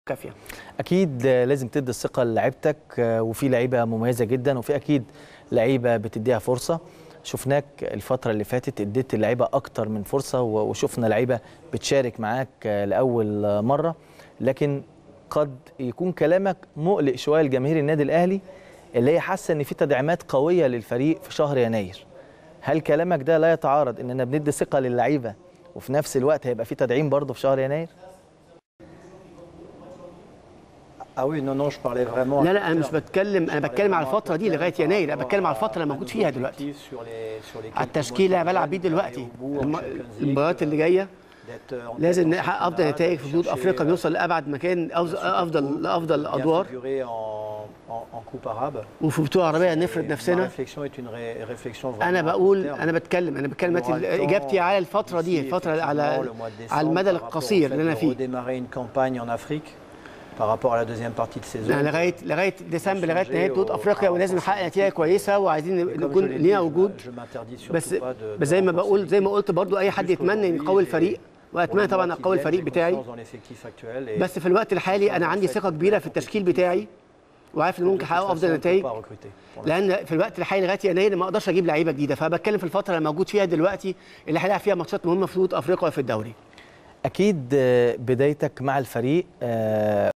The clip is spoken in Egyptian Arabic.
كافيه اكيد لازم تدي الثقه لعيبتك وفي لعيبه مميزه جدا وفي اكيد لعيبه بتديها فرصه شفناك الفتره اللي فاتت اديت اللعيبه اكتر من فرصه وشفنا لعيبه بتشارك معاك لاول مره لكن قد يكون كلامك مقلق شويه لجماهير النادي الاهلي اللي هي حاسه ان في تدعيمات قويه للفريق في شهر يناير هل كلامك ده لا يتعارض اننا بندي ثقه للعيبه وفي نفس الوقت هيبقى في تدعيم برضه في شهر يناير لا لا انا مش بتكلم انا بتكلم على الفتره دي لغايه يناير انا بتكلم على الفتره اللي موجود فيها دلوقتي على التشكيله اللي بلعب بيه دلوقتي المباريات اللي جايه لازم نحقق افضل نتائج في بطوله افريقيا بنوصل لابعد مكان افضل لافضل الادوار وفي بطوله عربيه نفرض نفسنا انا بقول انا بتكلم انا بتكلم اجابتي على الفتره دي الفتره على على المدى القصير اللي انا فيه par rapport à la deuxième partie de saison. لغايه لغايه ديسمبر لغايه نهايه بطوله افريقيا ولازم نحقق نتيجه كويسه وعايزين نكون لينا وجود بس بس زي ما بقول زي ما قلت برضو اي حد يتمنى ان يقوي الفريق واتمنى طبعا اقوي الفريق بتاعي بس في الوقت الحالي انا عندي ثقه كبيره في التشكيل بتاعي وعارف ان ممكن احقق افضل نتائج لان في الوقت الحالي لغايه يناير ما اقدرش اجيب لعيبه جديده فبتكلم في الفتره اللي موجود فيها دلوقتي اللي هيلعب فيها ماتشات مهمه في بطوله افريقيا وفي الدوري اكيد بدايتك مع الفريق